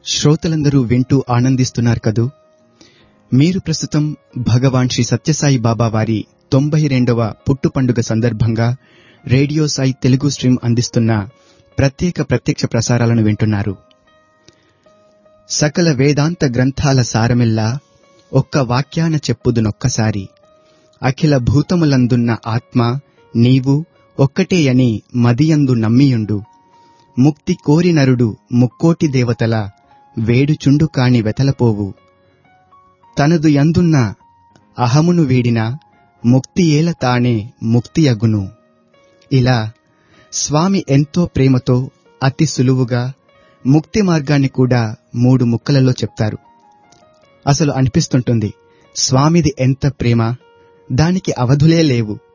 శ్రోతలందరూ వింటూ ఆనందిస్తున్నారు కదూ మీరు ప్రస్తుతం భగవాన్ శ్రీ సత్యసాయి బాబా వారి తొంభై రెండవ పుట్టు పండుగ సందర్భంగా రేడియో సాయి తెలుగు స్ట్రీమ్ అందిస్తున్న ప్రత్యేక ప్రత్యక్ష ప్రసారాలను వింటున్నారు సకల వేదాంత గ్రంథాల సారమిల్లా ఒక్క వాక్యాన చెప్పుదునొక్కసారి అఖిల భూతములందున్న ఆత్మ నీవు ఒక్కటేయని మదియందు నమ్మియుండు ముక్తి కోరి నరుడు ముక్కోటి దేవతల వేడుచుండు కాని వెతలపోవు తనదు యందున్న అహమును వీడిన ముక్తి ఏల తానే ముక్తియగును ఇలా స్వామి ఎంతో ప్రేమతో అతి సులువుగా ముక్తి మార్గాన్ని కూడా మూడు ముక్కలలో చెప్తారు అసలు అనిపిస్తుంటుంది స్వామిది ఎంత ప్రేమ దానికి అవధులే లేవు